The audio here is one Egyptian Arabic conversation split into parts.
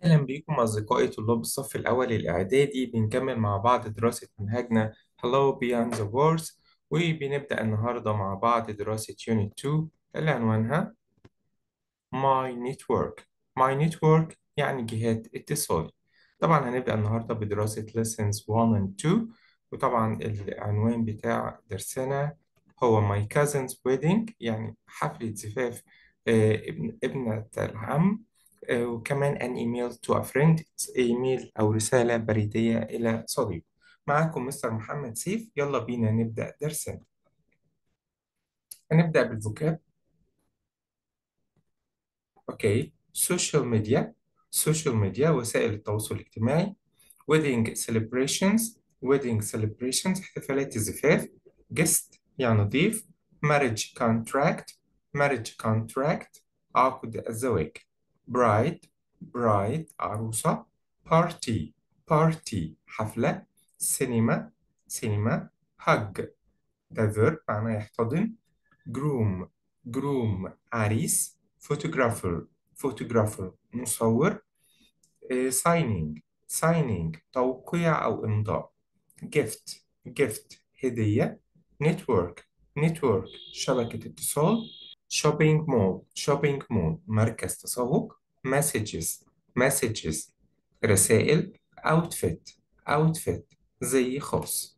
أهلا بكم أصدقائي طلاب الصف الأول الإعدادي بنكمل مع بعض دراسة منهجنا Hello Beyond the Words وبنبدأ النهاردة مع بعض دراسة Unit 2 اللي عنوانها My Network My Network يعني جهات اتصال طبعا هنبدأ النهاردة بدراسة Lessons 1 and 2 وطبعا العنوان بتاع درسنا هو My Cousin's Wedding يعني حفلة زفاف آه، ابن ابنة العم آه، وكمان an email to a friend ايميل أو رسالة بريدية إلى صديق معاكم مستر محمد سيف يلا بينا نبدأ درسنا هنبدأ بالفوكاب اوكي سوشيال ميديا سوشيال ميديا وسائل التواصل الاجتماعي wedding celebrations wedding celebrations احتفالات الزفاف guest يعني ضيف marriage contract marriage contract عقد الزواج bride bride عروسة party party حفلة سينما سينما hug ده verb معناه يحتضن groom groom عريس photographer photographer مصور آه، signing signing توقيع أو إمضاء gift gift هدية network network شبكة اتصال shopping mall shopping mall مركز تسوق messages messages رسائل outfit outfit زي خاص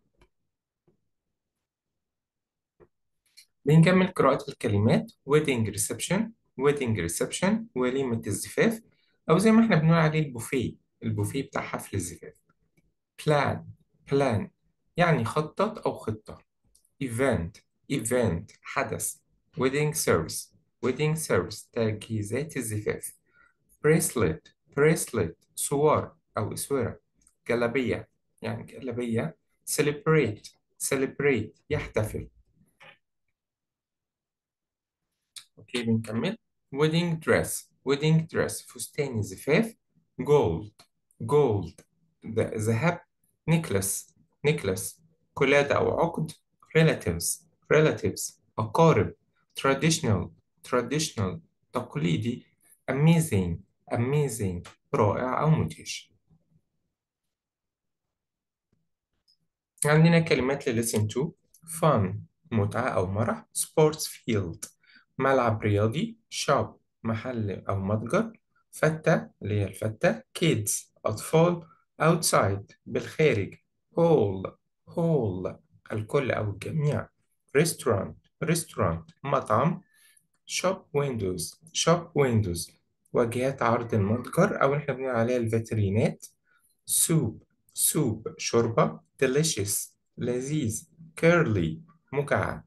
بنكمل قراءة الكلمات wedding reception wedding reception وليمة الزفاف أو زي ما احنا بنقول عليه البوفيه البوفيه بتاع حفل الزفاف plan plan يعني خطط أو خطة event event حدث wedding service wedding service تجهيزات الزفاف bracelet bracelet صور أو أسورة جلابية يعني جلابية celebrate celebrate يحتفل اوكي بنكمل wedding dress wedding dress فستان الزفاف gold gold ذ- ذهب necklace necklace قلادة أو عقد relatives relatives أقارب traditional traditional تقليدي amazing amazing رائع أو مدهش عندنا كلمات ل listen to fun متعة أو مرح sports field ملعب رياضي shop محل أو متجر فتة اللي هي الفتة kids أطفال outside بالخارج hall hall الكل أو الجميع restaurant restaurant مطعم shop windows shop windows واجهات عرض المتجر أو إحنا بنقول عليها الفيترينات soup soup شوربة delicious لذيذ curly مكعب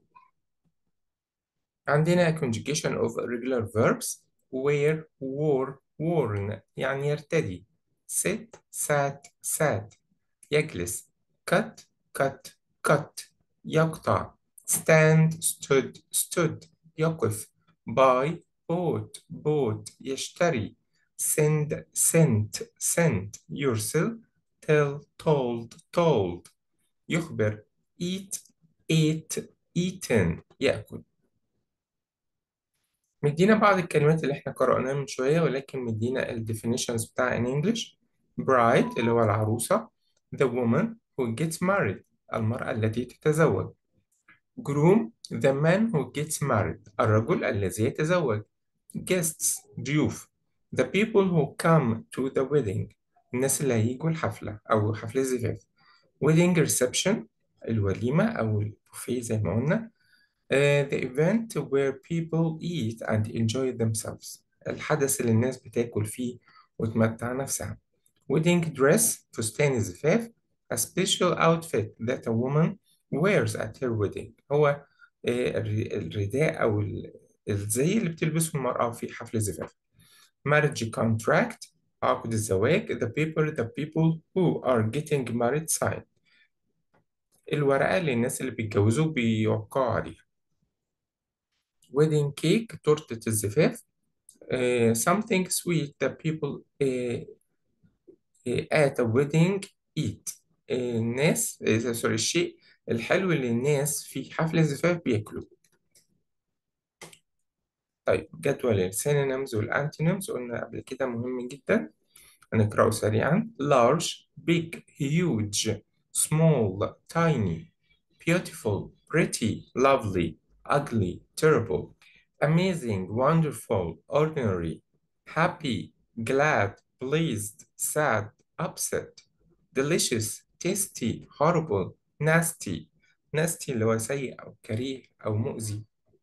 عندنا conjugation of irregular verbs wear wore worn يعني يرتدي sit sat sat يجلس cut cut cut يقطع stand stood stood يقف buy bought bought يشتري send sent sent يرسل tell told told يخبر eat ate eaten يأكل مدينا بعض الكلمات اللي احنا قرأناها من شوية ولكن مدينا ال definitions بتاع in English bride اللي هو العروسة the woman who gets married المرأة التي تتزوج groom the man who gets married الرجل الذي يتزوج guests ضيوف the people who come to the wedding الناس اللي هيجوا الحفلة أو حفل الزفاف wedding reception الوليمة أو البوفيه زي ما قلنا Uh, the event where people eat and enjoy themselves الحدث اللي الناس بتاكل فيه وتمتع نفسها wedding dress فستان الزفاف a special outfit that a woman wears at her wedding هو uh, الر- الرداء أو ال- الزي اللي بتلبسه المرأة في حفل الزفاف marriage contract عقد الزواج the paper the people who are getting married sign الورقة اللي الناس اللي بيتجوزوا بيوقعوا عليها wedding cake تورتة الزفاف uh, something sweet that people uh, uh, at a wedding eat uh, الناس uh, سوري الشيء الحلو اللي الناس في حفل الزفاف بياكلوه طيب جدول السينونيمز والانتونيمز قلنا قبل كده مهم جدا هنقرأه سريعا large big huge small tiny beautiful pretty lovely ugly terrible amazing wonderful ordinary happy glad pleased sad upset delicious tasty horrible nasty nasty اللي هو سيء أو كريه أو مؤذي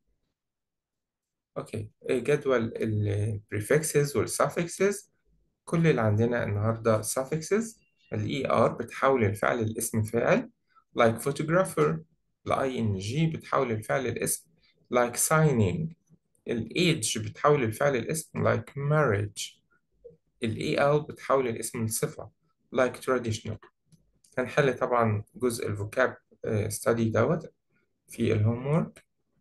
أوكي جدول ال prefixes وال suffixes كل اللي عندنا النهاردة suffixes ال ER بتحول الفعل لاسم فاعل like photographer ال ING بتحول الفعل لاسم like signing ال age بتحول الفعل لاسم like marriage ال EL بتحول الاسم لصفة like traditional هنحل طبعا جزء الفوكاب ستادي دوت في الهومورك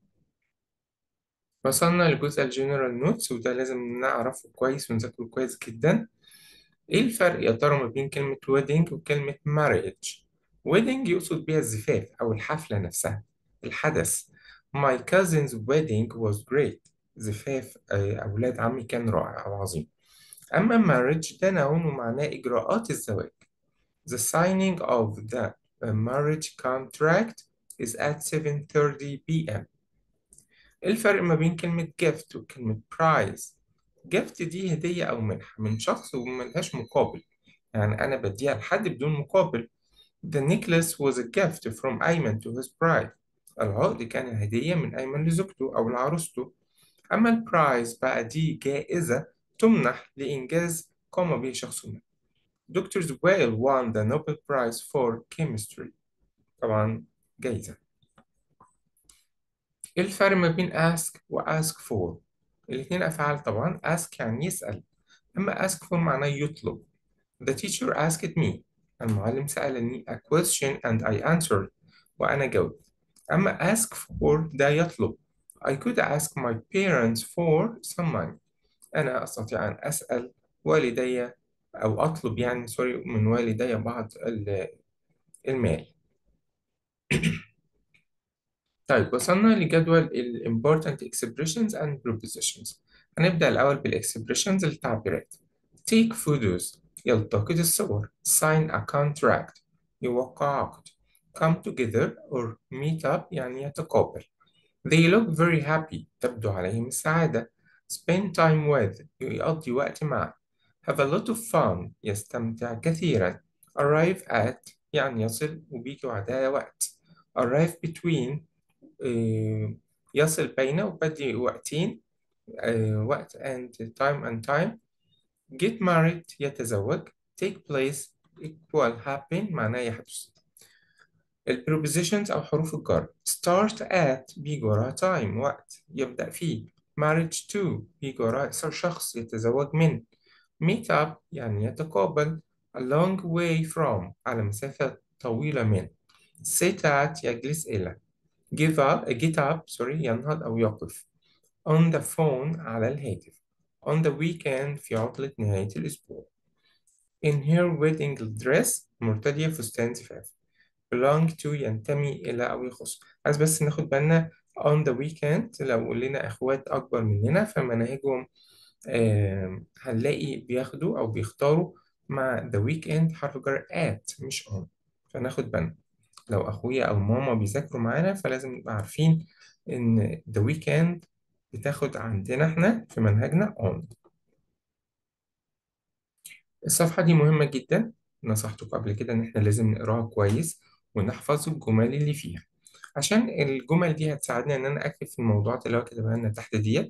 وصلنا لجزء الجنرال نوتس وده لازم نعرفه كويس ونذاكره كويس جدا ايه الفرق يا ترى ما بين كلمة wedding وكلمة marriage wedding يقصد بيها الزفاف أو الحفلة نفسها الحدث my cousin's wedding was great زفاف أولاد عمي كان رائع أو عظيم أما marriage ده نون ومعناه إجراءات الزواج the signing of the marriage contract is at 7:30 p.m. الفرق ما بين كلمة gift وكلمة prize gift دي هدية أو منحة من شخص وملهاش مقابل يعني أنا بديها لحد بدون مقابل The necklace was a gift from أيمن to his bride العقد كان هدية من أيمن لزوجته أو لعروسته أما البرايز بقى دي جائزة تمنح لإنجاز قام به شخص ما Dr. Weil won the Nobel Prize for Chemistry طبعا جايزة إيه الفرق ما بين ask و ask for الاتنين أفعال طبعا ask يعني يسأل أما ask for معناه يطلب The teacher asked me المعلم سألني a question and I answered وأنا جاوبت أما ask for ده يطلب I could ask my parents for some money أنا أستطيع أن أسأل والدي أو أطلب يعني سوري من والدي بعض المال طيب وصلنا لجدول ال important expressions and prepositions هنبدأ الأول بالexpressions التعبيرات take photos يلتقط الصور sign a contract يوقع عقد come together or meet up يعني يتقابل they look very happy تبدو عليهم السعادة spend time with يقضي وقت معه have a lot of fun يستمتع كثيرا arrive at يعني يصل وبيجي بعدها وقت arrive between يصل بين وبدي وقتين وقت and time and time get married يتزوج take place equal happen معناه يحدث ال prepositions أو حروف الجر start at بيجي وراها time وقت يبدأ فيه marriage to بيجي وراها شخص يتزوج من meet up يعني يتقابل a long way from على مسافة طويلة من sit at يجلس إلى give up get up sorry ينهض أو يقف on the phone على الهاتف on the weekend في عطلة نهاية الأسبوع in her wedding dress مرتدية فستان زفاف belong to ينتمي إلى أو يخص عايز بس ناخد بالنا on the weekend لو لنا إخوات أكبر مننا فمناهجهم آه هنلاقي بياخدوا أو بيختاروا مع the weekend حرف جر at مش on فناخد بالنا لو أخويا أو ماما بيذاكروا معانا فلازم نبقى عارفين إن the weekend بتاخد عندنا إحنا في منهجنا on الصفحة دي مهمة جدا نصحتكم قبل كده إن إحنا لازم نقراها كويس ونحفظ الجمل اللي فيها عشان الجمل دي هتساعدنا إن أنا أكتب في الموضوعات اللي هو كاتبها لنا تحت ديت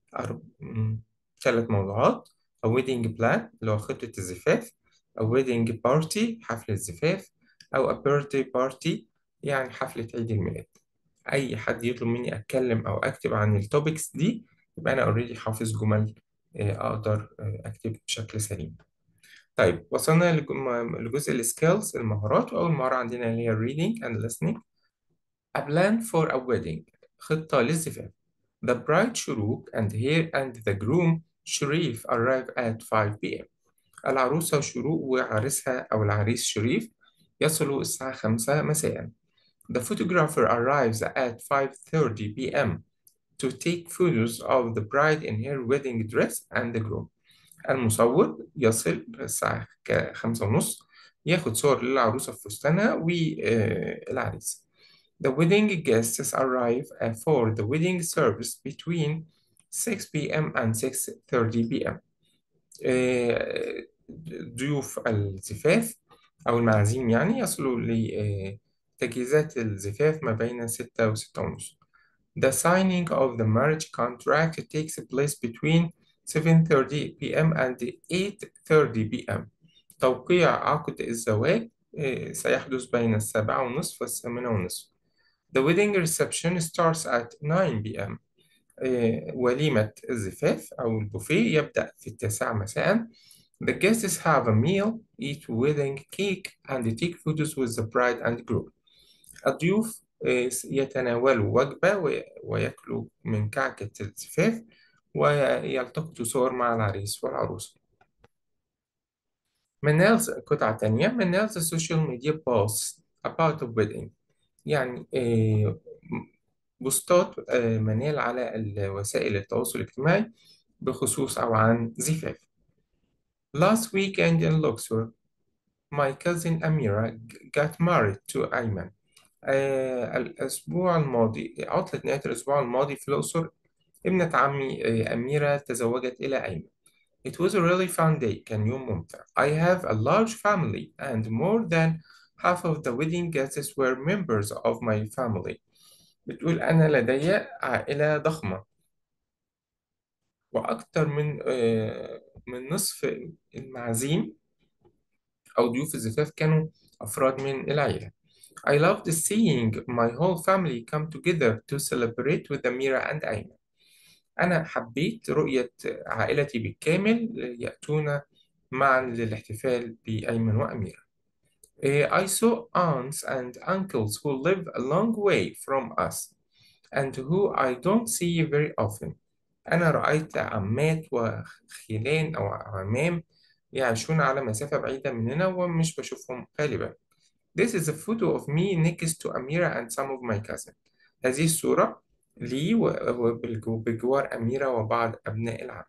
ثلاث موضوعات a wedding plan اللي هو خطة الزفاف a wedding party حفل الزفاف أو a birthday party يعني حفلة عيد الميلاد أي حد يطلب مني أتكلم أو أكتب عن التوبكس دي يبقى أنا أوريدي حافظ جمل أقدر أكتب بشكل سليم طيب وصلنا لجزء السكيلز المهارات وأول مهارة عندنا اللي هي reading and listening a plan for a wedding خطة للزفاف The bride شروق and here and the groom شريف arrive at 5 p.m. العروسة شروق وعريسها أو العريس شريف يصلوا الساعة 5 مساء The photographer arrives at 5:30 p.m. to take photos of the bride in her wedding dress and the groom. المصور يصل الساعة ك- خمسة ونص ياخد صور للعروسة في فستانها والعريس. The wedding guests arrive uh, for the wedding service between 6 p.m. and 6:30 p.m. آه، ضيوف الزفاف أو المعازيم يعني يصلوا لتجهيزات الزفاف ما بين ستة وستة ونص. The signing of the marriage contract takes place between 7:30 p.m. and 8:30 p.m. توقيع عقد الزواج آه، سيحدث بين السابعة ونصف والثامنة ونصف. The wedding reception starts at 9 p.m. آه، وليمة الزفاف أو البوفيه يبدأ في التاسعة مساء. The guests have a meal, eat wedding cake, and take photos with the bride and groom. الضيوف آه، يتناولوا وجبة و- ويأكلوا من كعكة الزفاف ويلتقطوا صور مع العريس والعروسة. منالز قطعة تانية منالز social media posts about the wedding يعني آه، بوستات آه، منال على ال- وسائل التواصل الاجتماعي بخصوص أو عن زفاف. Last weekend in Luxor, my cousin Amira g- got married to Ayman. آه الأسبوع الماضي عطلة نهاية الأسبوع الماضي في الأقصر ابنة عمي آه أميرة تزوجت إلى أيمن. It was a really fun day. كان يوم ممتع. I have a large family and more than half of the wedding guests were members of my family. بتقول أنا لدي عائلة ضخمة وأكثر من آه من نصف المعازيم أو ضيوف الزفاف كانوا أفراد من العائلة. I loved seeing my whole family come together to celebrate with Amira and Ayman. أنا حبيت رؤية عائلتي بالكامل يأتون معا للاحتفال بأيمن وأميرة. Eh, I saw aunts and uncles who live a long way from us and who I don't see very often. أنا رأيت عمات وخلان أو عمام يعيشون على مسافة بعيدة مننا ومش بشوفهم غالبا. This is a photo of me next to Amira and some of my cousins. هذه الصورة لي و- وبالجو- بجوار أميرة وبعض أبناء العم.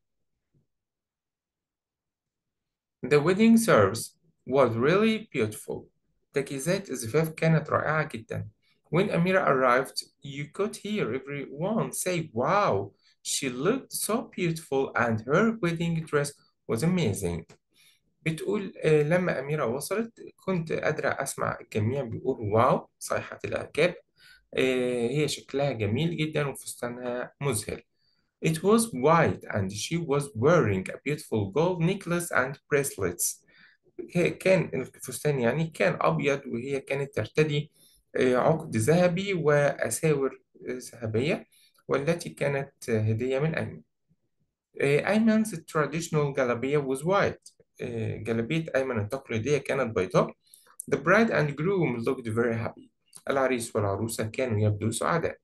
The wedding service was really beautiful. تجهيزات الزفاف كانت رائعة جدا. When Amira arrived, you could hear everyone say, Wow, she looked so beautiful and her wedding dress was amazing. بتقول آه، لما أميرة وصلت كنت قادرة أسمع الجميع بيقول واو صيحة الإعجاب آه، هي شكلها جميل جدا وفستانها مذهل. It was white and she was wearing a beautiful gold necklace and bracelets. هي- كان الفستان يعني كان أبيض وهي كانت ترتدي آه، عقد ذهبي وأساور آه، ذهبية والتي كانت آه، هدية من أيمن. آه، أيمن's traditional جلابية was white. آه، جلابية أيمن التقليدية كانت بيضاء. The bride and groom looked very happy. العريس والعروسة كانوا يبدو سعداء.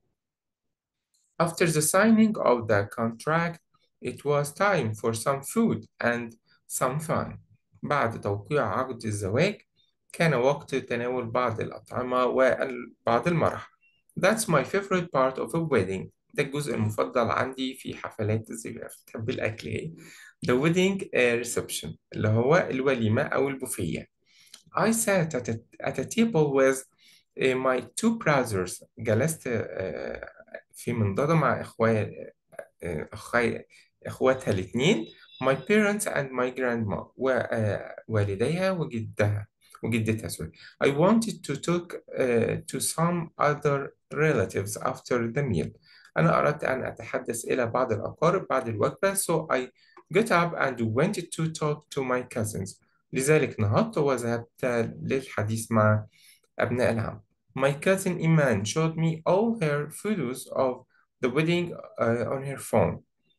After the signing of the contract, it was time for some food and some fun. بعد توقيع عقد الزواج كان وقت تناول بعض الأطعمة وبعض المرح. That's my favorite part of a wedding. ده الجزء المفضل عندي في حفلات الزفاف. تحب الأكل إيه؟ The wedding uh, reception اللي هو الوليمة أو البوفية. I sat at a, at a table with uh, my two brothers. جلست uh, في منضدة مع إخوي آه، أخي إخواتها الاثنين my parents and my grandma ووالديها وجدها وجدتها sorry I wanted to talk uh, to some other relatives after the meal أنا أردت أن أتحدث إلى بعض الأقارب بعد الوجبة so I got up and went to talk to my cousins لذلك نهضت وذهبت للحديث مع أبناء العم My cousin Iman showed me all her photos of the wedding uh, on her phone.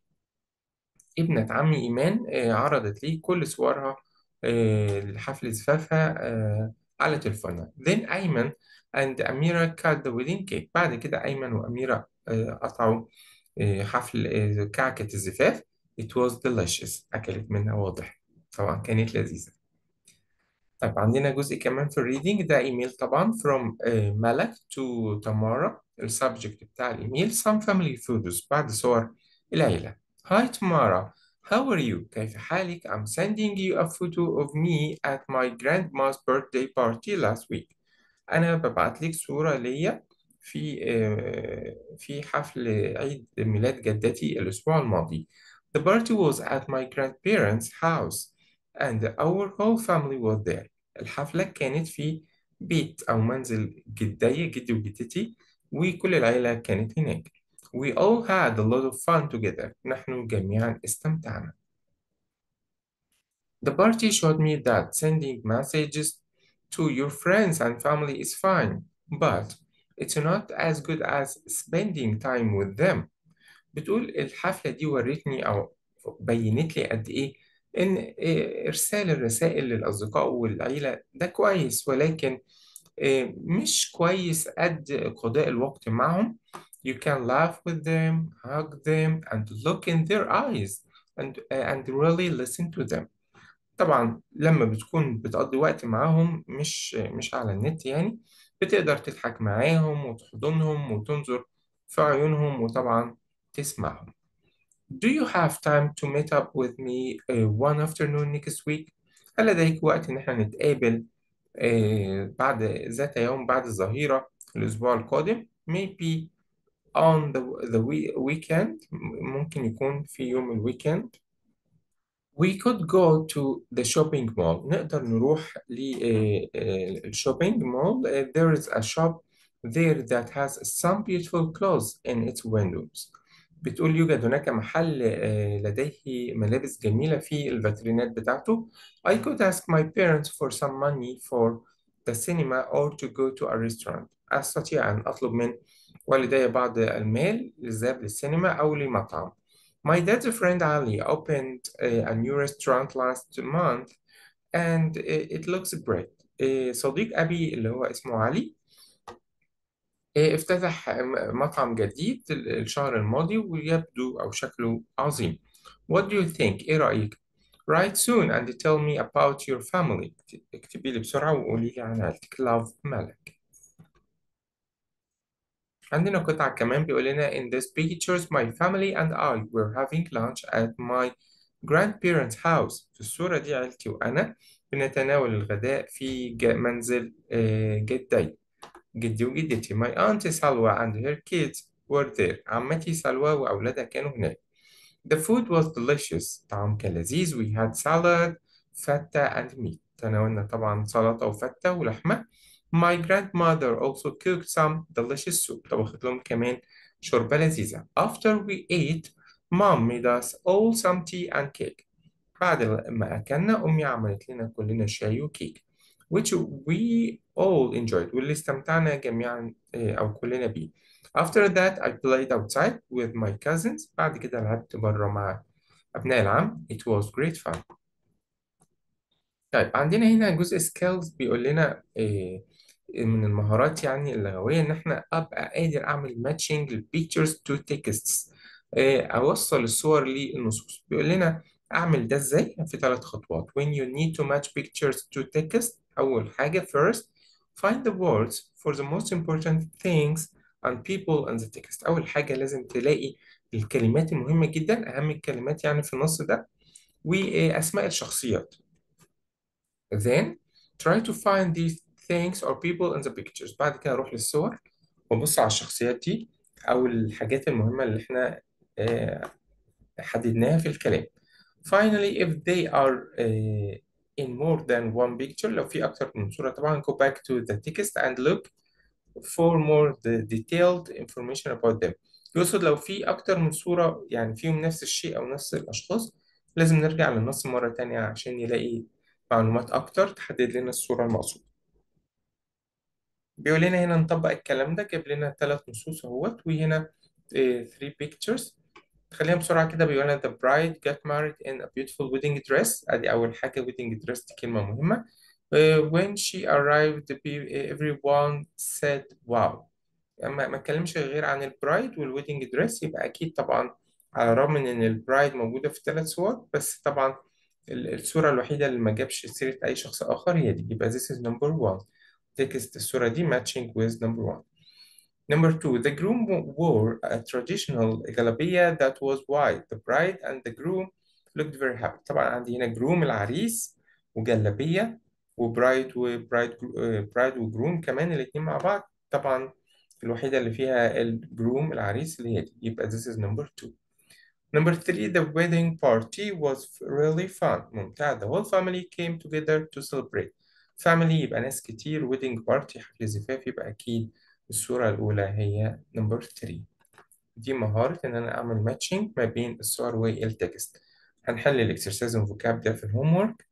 ابنة عمي إيمان آه، عرضت لي كل صورها آه، لحفل زفافها آه، على تليفونها. Then أيمن and أميرة cut the wedding cake. بعد كده أيمن وأميرة آه، قطعوا آه، حفل آه، كعكة الزفاف. It was delicious. أكلت منها واضح. طبعا كانت لذيذة. طيب عندنا جزء كمان في الريدنج ده ايميل طبعا from آه، ملك to تمارا السبجكت بتاع الايميل some family photos بعد صور العيلة Hi Tamara how are you كيف حالك I'm sending you a photo of me at my grandma's birthday party last week أنا ببعت لك صورة ليا في آه، في حفل عيد ميلاد جدتي الأسبوع الماضي The party was at my grandparents' house and our whole family was there الحفلة كانت في بيت أو منزل جدي جدي وجدتي وكل العيلة كانت هناك We all had a lot of fun together نحن جميعا استمتعنا The party showed me that sending messages to your friends and family is fine, but it's not as good as spending time with them. بتقول الحفلة دي ورتني أو بينت لي قد إيه إن إيه، إرسال الرسائل للأصدقاء والعيلة ده كويس ولكن إيه، مش كويس قد قضاء الوقت معهم. You can laugh with them, hug them, and look in their eyes and, and really listen to them. طبعا لما بتكون بتقضي وقت معاهم مش مش على النت يعني بتقدر تضحك معاهم وتحضنهم وتنظر في عيونهم وطبعا تسمعهم. Do you have time to meet up with me uh, one afternoon next week؟ هل لديك وقت إن احنا نتقابل آه، بعد ذات يوم بعد الظهيرة الأسبوع القادم؟ Maybe on the, the we- weekend ممكن يكون في يوم الويكند We could go to the shopping mall. نقدر نروح للشوبينج مول. There is a shop there that has some beautiful clothes in its windows. بتقول يوجد هناك محل آه، لديه ملابس جميلة في الفاترينات بتاعته. I could ask my parents for some money for the cinema or to go to a restaurant. أستطيع أن أطلب من والدي بعض المال للذهاب للسينما أو لمطعم. My dad's friend Ali opened a, a new restaurant last month and it, it looks great. إيه، صديق أبي اللي هو اسمه علي إيه، افتتح م- مطعم جديد ال- الشهر الماضي ويبدو أو شكله عظيم. What do you think؟ إيه رأيك؟ Write soon and tell me about your family. اكتبي لي بسرعة وقولي لي عن عيلتك. Love ملك. عندنا قطعة كمان بيقول لنا in these pictures my family and I were having lunch at my grandparents' house في الصورة دي عيلتي وأنا بنتناول الغداء في ج- منزل آه، جدي جدي وجدتي my aunt سلوى and her kids were there عمتي سلوى وأولادها كانوا هناك The food was delicious طعام كان لذيذ we had salad فتة and meat تناولنا طبعا سلطة وفتة ولحمة My grandmother also cooked some delicious soup طبخت لهم كمان شوربة لذيذة After we ate mom made us all some tea and cake بعد ما أكلنا أمي عملت لنا كلنا شاي وكيك which we all enjoyed واللي استمتعنا جميعا آه، أو كلنا بيه After that I played outside with my cousins بعد كده لعبت بره مع أبناء العم It was great fun طيب عندنا هنا جزء سكيلز بيقول لنا إيه من المهارات يعني اللغوية إن إحنا أبقى قادر أعمل ماتشنج البيكتشرز تو تكستس أوصل الصور للنصوص بيقول لنا أعمل ده إزاي في ثلاث خطوات when you need to match pictures to text أول حاجة first find the words for the most important things and people in the text أول حاجة لازم تلاقي الكلمات المهمة جدا أهم الكلمات يعني في النص ده وأسماء الشخصيات Then try to find these things or people in the pictures. بعد كده أروح للصور وأبص على الشخصيات دي أو الحاجات المهمة اللي إحنا آه، حددناها في الكلام. Finally, if they are uh, in more than one picture لو في أكتر من صورة طبعا go back to the text and look for more the detailed information about them. يقصد لو في أكتر من صورة يعني فيهم نفس الشيء أو نفس الأشخاص لازم نرجع للنص مرة تانية عشان نلاقي معلومات أكتر تحدد لنا الصورة المقصودة. بيقول لنا هنا نطبق الكلام ده جايب لنا ثلاث نصوص اهوت وهنا 3 pictures خلينا بسرعة كده بيقول لنا the bride got married in a beautiful wedding dress ادي أول حاجة wedding dress دي كلمة مهمة Uh, when she arrived pe- everyone said wow ما ما اتكلمش غير عن البرايد والويدنج دريس يبقى أكيد طبعا على الرغم من إن البرايد موجودة في ثلاث صور بس طبعا ال- الصورة الوحيدة اللي ما جابش سيرة أي شخص آخر هي دي يبقى this is number one text الصورة دي matching with number one Number two, the groom wore a traditional جلابية that was white. The bride and the groom looked very happy. طبعا عندي هنا groom العريس وجلابية وبرايد وبرايد برايد وجروم كمان الاتنين مع بعض طبعا الوحيدة اللي فيها الجروم العريس اللي هي دي يبقى this is number two. Number three, the wedding party was really fun. ممتع. The whole family came together to celebrate. Family يبقى ناس كتير. Wedding party حفل زفاف يبقى أكيد الصورة الأولى هي number three. دي مهارة إن أنا أعمل matching ما بين الصور والتكست. هنحل الإكسرسايز والفوكاب ده في الهوم ورك.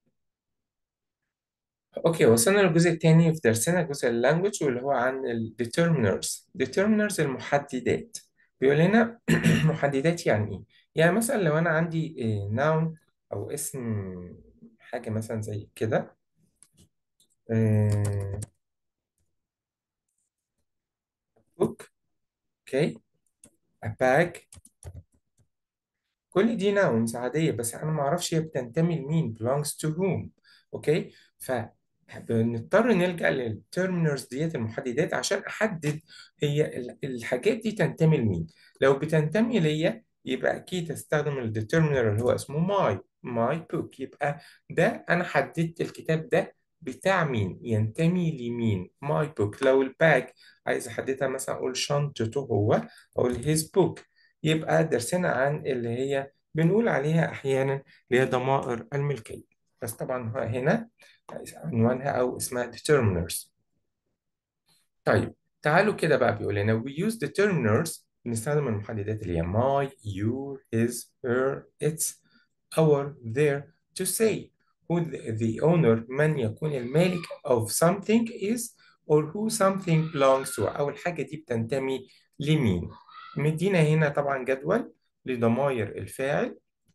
اوكي وصلنا للجزء الثاني في درسنا جزء اللانجوج واللي هو عن ال determiners determiners المحددات بيقول لنا محددات يعني ايه يعني مثلا لو انا عندي noun او اسم حاجة مثلا زي كده آه، book اوكي a bag كل دي nouns عادية بس أنا ما أعرفش هي بتنتمي لمين belongs to whom أوكي فبنضطر نلجأ للترمينرز ديت المحددات عشان أحدد هي ال- الحاجات دي تنتمي لمين لو بتنتمي ليا يبقى أكيد هستخدم الديترمينر اللي هو اسمه my my book يبقى ده أنا حددت الكتاب ده بتاع مين ينتمي لمين my book لو الباج عايز أحددها مثلا أقول شنطته هو أقول his book يبقى درسنا عن اللي هي بنقول عليها أحيانا اللي هي ضمائر الملكية بس طبعا هنا عنوانها أو اسمها determiners طيب تعالوا كده بقى بيقول لنا we use determiners بنستخدم المحددات اللي هي my, your, his, her, its, our, their to say who the, the owner من يكون المالك of something is or who something belongs to أو الحاجة دي بتنتمي لمين مدينا هنا طبعا جدول لضمائر الفاعل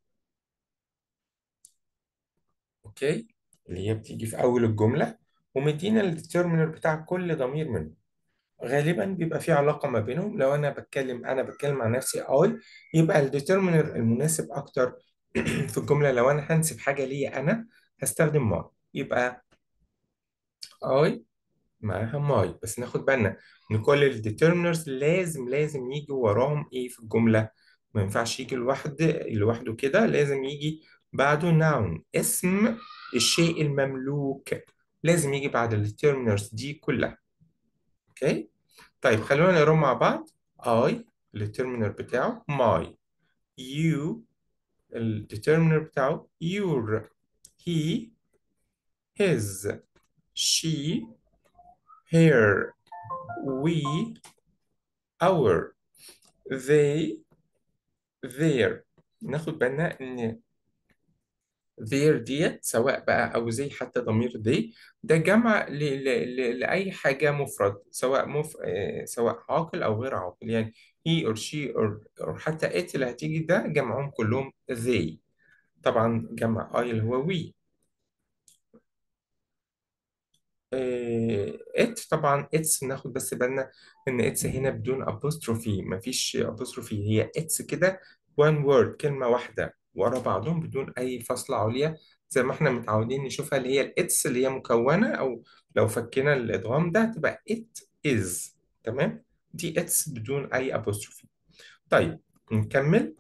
اوكي اللي هي بتيجي في اول الجمله ومدينا الديترمينر بتاع كل ضمير منهم غالبا بيبقى في علاقه ما بينهم لو انا بتكلم انا بتكلم عن نفسي اي يبقى الديترمينر المناسب اكتر في الجمله لو انا هنسب حاجه ليا انا هستخدم ماي يبقى اي معاها ماي بس ناخد بالنا ان كل الديترمينرز لازم لازم يجي وراهم ايه في الجمله ما ينفعش يجي لوحده لوحده كده لازم يجي بعده noun اسم الشيء المملوك لازم يجي بعد الديترمينرز دي كلها اوكي طيب خلونا نقراهم مع بعض I الديترمينر بتاعه my you الديترمينر بتاعه your he his she her we our they their ناخد بالنا ان their ديت سواء بقى او زي حتى ضمير they ده جمع ل... ل... ل... لأي حاجة مفرد سواء مف... آه، سواء عاقل أو غير عاقل يعني he or she or, or حتى it اللي هتيجي ده جمعهم كلهم they طبعا جمع I اللي هو we آه، it طبعا it's ناخد بس بالنا ان it's هنا بدون apostrophe مفيش apostrophe هي it's كده one word كلمة واحدة ورا بعضهم بدون أي فصلة عليا زي ما احنا متعودين نشوفها اللي هي ال it's اللي هي مكونة أو لو فكينا الإدغام ده تبقى it is تمام دي it's بدون أي apostrophe طيب نكمل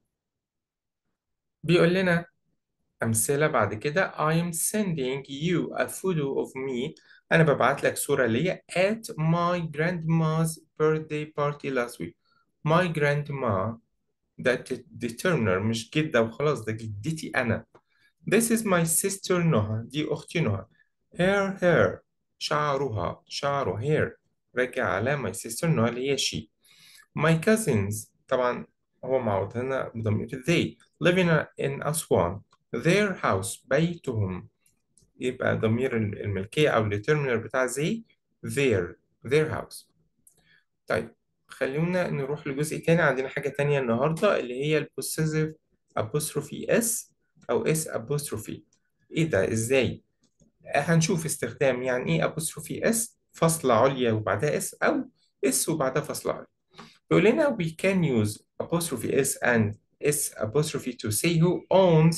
بيقول لنا أمثلة بعد كده I'm sending you a photo of me أنا ببعت لك صورة ليا at my grandma's birthday party last week my grandma ده determiner مش جدة وخلاص ده جدتي أنا This is my sister نهى دي أختي نهى her hair شعرها شعره hair راجع على my sister نهى اللي هي she My cousins طبعا هو معروض هنا بضمير they living in أسوان their house بيتهم يبقى ضمير الملكية أو الديترمينر بتاع they their their house طيب خلونا نروح لجزء تاني عندنا حاجة تانية النهاردة اللي هي ال possessive apostrophe s أو s apostrophe إيه ده إزاي؟ هنشوف استخدام يعني إيه apostrophe s فصلة عليا وبعدها s أو s وبعدها فصلة عليا يقول لنا we can use apostrophe s and s apostrophe to say who owns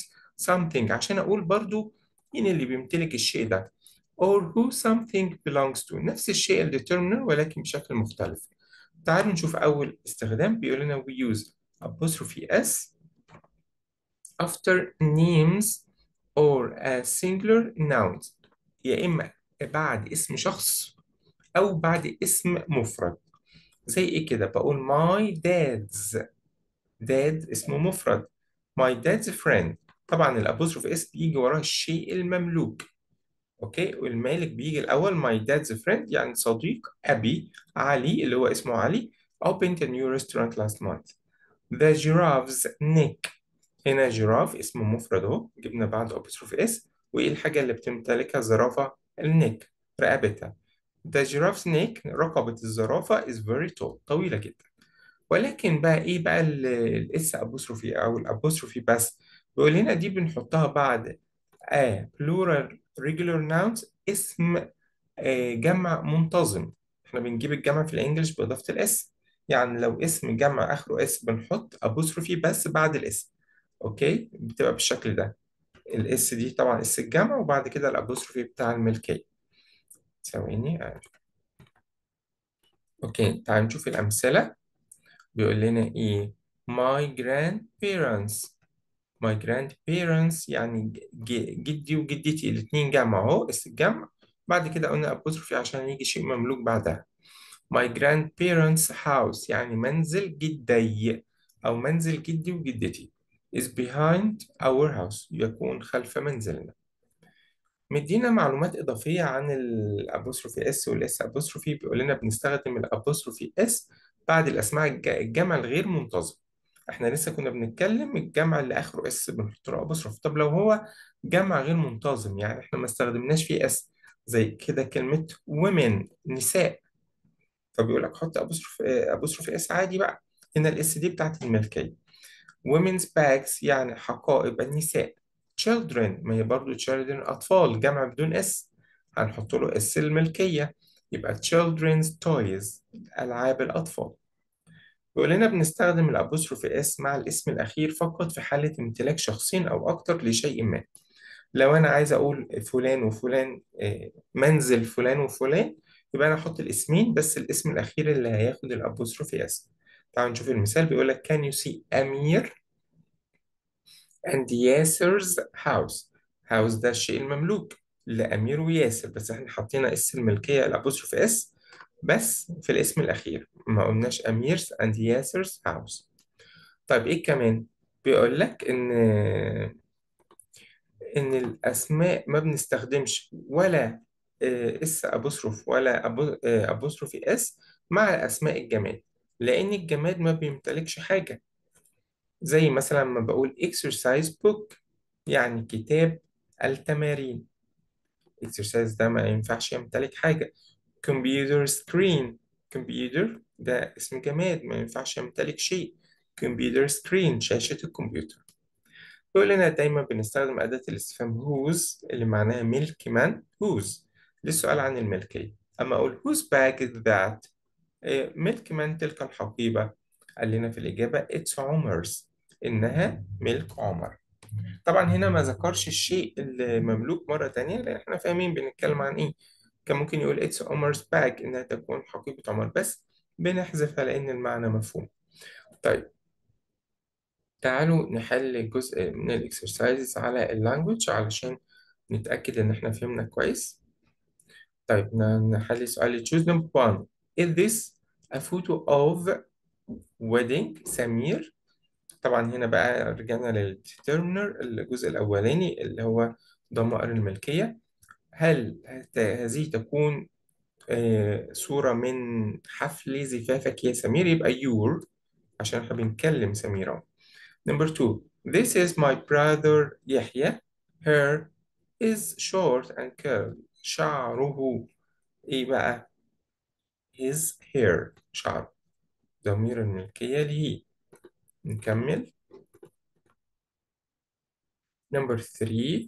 something عشان أقول برضو مين اللي بيمتلك الشيء ده or who something belongs to نفس الشيء ال determiner ولكن بشكل مختلف تعالوا نشوف أول استخدام بيقول لنا we use apostrophe s after names or a singular nouns يا إما بعد اسم شخص أو بعد اسم مفرد زي إيه كده بقول my dad's dad اسمه مفرد my dad's friend طبعا الأبوستروف اس بيجي وراه الشيء المملوك أوكي والمالك بيجي الأول my dad's friend يعني صديق أبي علي اللي هو اسمه علي opened a new restaurant last month the giraffe's neck هنا جراف اسمه مفرد اهو جبنا بعد أبوستروف اس وإيه الحاجة اللي بتمتلكها الزرافة النك رقبتها The giraffe's neck رقبة الزرافة is very tall طويلة جدا ولكن بقى ايه بقى الاس ابوستروفي او الابوستروفي بس بيقول لنا دي بنحطها بعد a plural regular nouns اسم آه، جمع منتظم احنا بنجيب الجمع في الانجليش باضافة الاس يعني لو اسم جمع اخره اس بنحط ابوستروفي بس بعد الاس اوكي بتبقى بالشكل ده الاس دي طبعا اس الجمع وبعد كده الابوستروفي بتاع الملكية ثواني آه. اوكي تعال نشوف الامثلة بيقول لنا ايه my grandparents my grandparents يعني ج- جدي وجدتي الاتنين جمع اهو اس الجمع بعد كده قلنا apostrophe عشان يجي شيء مملوك بعدها my grandparents house يعني منزل جدي أو منزل جدي وجدتي is behind our house يكون خلف منزلنا مدينا معلومات إضافية عن الأبوستروفي اس والإس أبوستروفي بيقول لنا بنستخدم الأبوستروفي اس بعد الأسماء الج- الجمع الغير منتظم احنا لسه كنا بنتكلم الجمع اللي آخره اس بنحط له أبوستروفي طب لو هو جمع غير منتظم يعني احنا ما استخدمناش فيه اس زي كده كلمة women نساء فبيقول لك حط أبوستروفي أبوستروفي اس عادي بقى هنا الاس دي بتاعت الملكية women's bags يعني حقائب النساء children ما هي برضو children أطفال جمع بدون اس هنحط له اس الملكية يبقى children's toys ألعاب الأطفال بيقول لنا بنستخدم الأبوستروفي اس مع الاسم الأخير فقط في حالة امتلاك شخصين أو أكتر لشيء ما لو أنا عايز أقول فلان وفلان آه، منزل فلان وفلان يبقى أنا أحط الاسمين بس الاسم الأخير اللي هياخد الأبوستروفي اس تعالوا نشوف المثال بيقول لك can you see أمير and ياسر's house house ده الشيء المملوك لأمير وياسر بس احنا حطينا اس الملكية الأبوستروف اس بس في الاسم الأخير ما قلناش أمير's and ياسر's house طيب إيه كمان بيقول لك إن إن الأسماء ما بنستخدمش ولا آه، اس أبوستروف ولا أبو- آه، أبوستروفي اس مع أسماء الجماد لأن الجماد ما بيمتلكش حاجة زي مثلا لما بقول exercise book يعني كتاب التمارين exercise ده ما ينفعش يمتلك حاجة computer screen computer ده اسم جماد ما ينفعش يمتلك شيء computer screen شاشة الكمبيوتر يقول لنا دايما بنستخدم أداة الاستفهام whose اللي معناها ملك من whose للسؤال عن الملكية أما أقول whose bag is that إيه، ملك من تلك الحقيبة قال لنا في الإجابة it's عمر's إنها ملك عمر طبعا هنا ما ذكرش الشيء المملوك مرة تانية لأن احنا فاهمين بنتكلم عن إيه كان ممكن يقول it's عمر's bag إنها تكون حقيبة عمر بس بنحذفها لأن المعنى مفهوم طيب تعالوا نحل جزء من الإكسرسايزز على اللانجوج علشان نتأكد إن احنا فهمنا كويس طيب ن- نحل سؤال choose number one is this a photo of wedding سمير طبعا هنا بقى رجعنا للديترمينر الجزء الأولاني اللي هو ضمائر الملكية هل هت- هذه تكون آه، صورة من حفل زفافك يا سمير يبقى your عشان احنا بنتكلم سمير اهو Number two This is my brother يحيى Her is short and curly شعره ايه بقى his hair شعر ضمير الملكية ليه نكمل Number three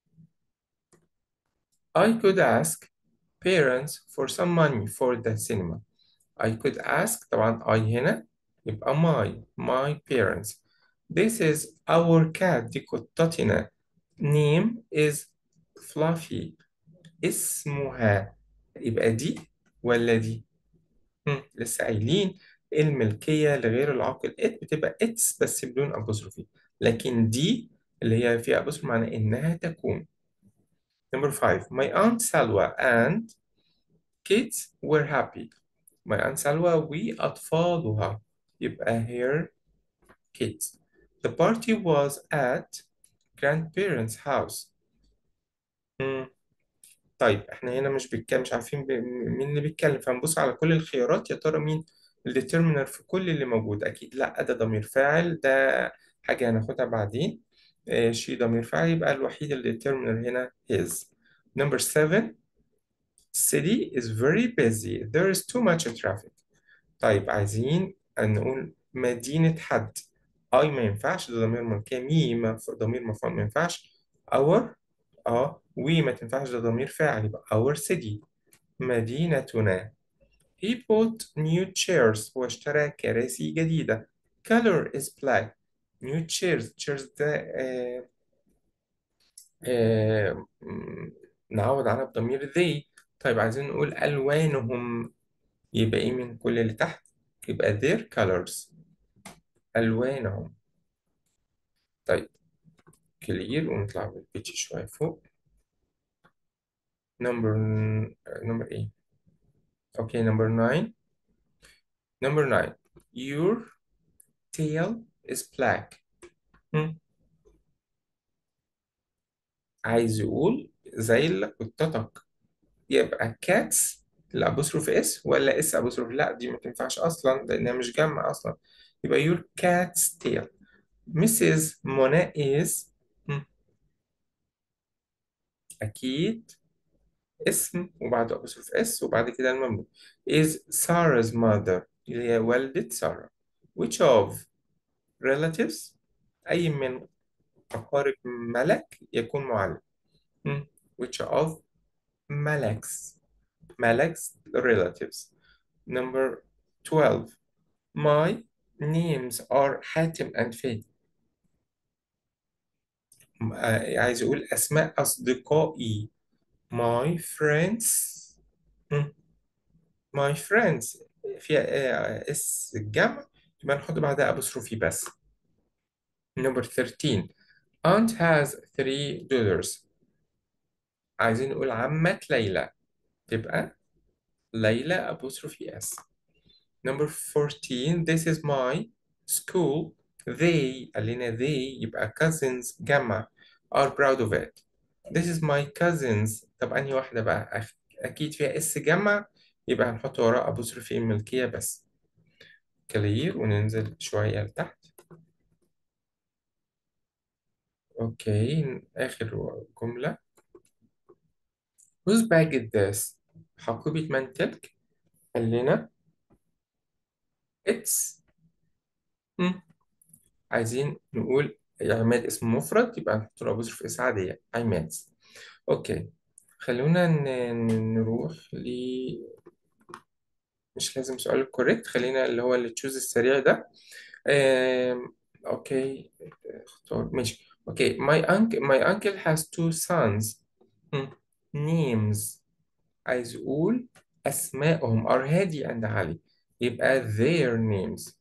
I could ask parents for some money for the cinema I could ask طبعا I هنا يبقى my my parents This is our cat دي قطتنا name is fluffy اسمها يبقى دي ولا دي هم. لسه قايلين الملكية لغير العاقل it بتبقى its بس بدون أبوستروفي لكن دي اللي هي فيها أبوستروفي معناه إنها تكون number five my aunt Salwa and kids were happy my aunt Salwa وأطفالها يبقى her kids the party was at grandparents house مم. طيب احنا هنا مش بيتكلم مش عارفين ب- مين اللي بيتكلم فهنبص على كل الخيارات يا ترى مين الديترمينر في كل اللي موجود اكيد لا ده ضمير فاعل ده حاجة هناخدها بعدين آه شي ضمير فاعل يبقى الوحيد اللي determiner هنا his number seven city is very busy there is too much traffic طيب عايزين نقول مدينة حد اي ما ينفعش ده ضمير ملكية مي ما ضمير مفعول ما ينفعش our اه وي ما تنفعش ده ضمير فاعل يبقى our city مدينتنا he bought new chairs هو اشترى كراسي جديدة color is black new chairs chairs ده آه آه م- نعوض عنها بضمير they طيب عايزين نقول ألوانهم يبقى إيه من كل اللي تحت يبقى their colors ألوانهم طيب كلير ونطلع بالبيتش شوية فوق number number إيه okay number nine number nine your tail is black هم. عايز يقول زي قطتك يبقى cats الأبوستروف اس ولا اس أبوستروف لا دي ما تنفعش أصلا لأنها مش جمع أصلا يبقى your cat's tail Mrs. منى is هم. أكيد اسم وبعده أبوستروف اس وبعد كده المملوك is Sarah's mother اللي هي والدة سارة which of relatives أي من أقارب ملك يكون معلم هم. which of ملك's ملك's relatives number 12 my names are حاتم and faith م- آه، عايز أقول أسماء أصدقائي my friends هم. my friends فيها آه، اس الجمع يبقى نحط بعدها أبوستروفي بس number 13 aunt has three daughters عايزين نقول عمة ليلى تبقى ليلى apostrophe s number 14 this is my school they قال لنا they يبقى cousins جمع are proud of it this is my cousins طب أنهي واحدة بقى أخ- أكيد فيها اس جمع يبقى هنحط وراء apostrophe ملكية بس كلير وننزل شوية لتحت أوكي آخر جملة whose bag is this حقيبة من تلك قال لنا it's مم. عايزين نقول عماد اسم مفرد يبقى نحط له أبوستروف اس عادية عماد اوكي خلونا ن- ن- نروح ل مش لازم سؤال الكوريكت خلينا اللي هو اللي تشوز السريع ده آم، اوكي اختار ماشي اوكي my uncle my uncle has two sons مم. names عايز اقول اسمائهم are هادي and علي يبقى their names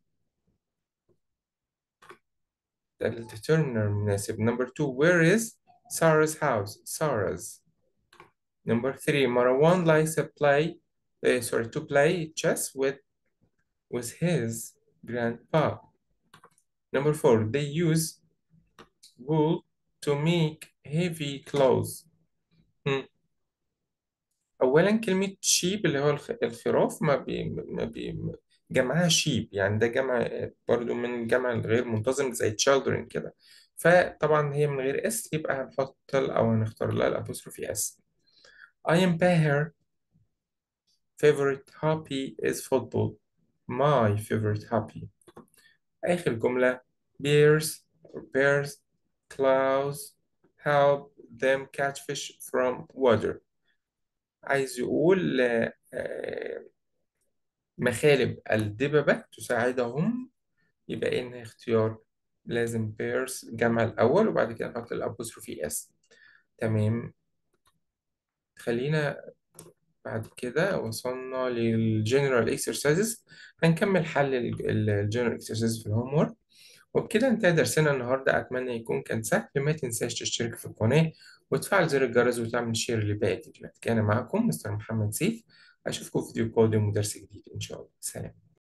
ده الديترمينر مناسب number two where is Sarah's house Sarah's number three Marwan likes to play uh, sorry to play chess with with his grandpa number four they use wool to make heavy clothes هم. أولا كلمة sheep اللي هو الخ- الخراف ما بي ما بي جمعها sheep يعني ده جمع برضو من الجمع الغير منتظم زي children كده فطبعا هي من غير اس يبقى هنحط ال- أو هنختار لها الأبوستروفي اس I am Baher favorite hobby is football my favorite hobby آخر جملة bears bears clouds help them catch fish from water عايز يقول آه، آه، مخالب الدببة تساعدهم يبقى إنها اختيار لازم pairs جمع الأول وبعد كده نحط الأبوستروفي اس تمام خلينا بعد كده وصلنا للجنرال exercises هنكمل حل الجنرال exercises في الهوم وورك وبكده انتهى درسنا النهاردة أتمنى يكون كان سهل ما تنساش تشترك في القناة وتفعل زر الجرس وتعمل شير لباقي الفيديوهات كان معكم مستر محمد سيف أشوفكم في فيديو قادم ودرس جديد إن شاء الله سلام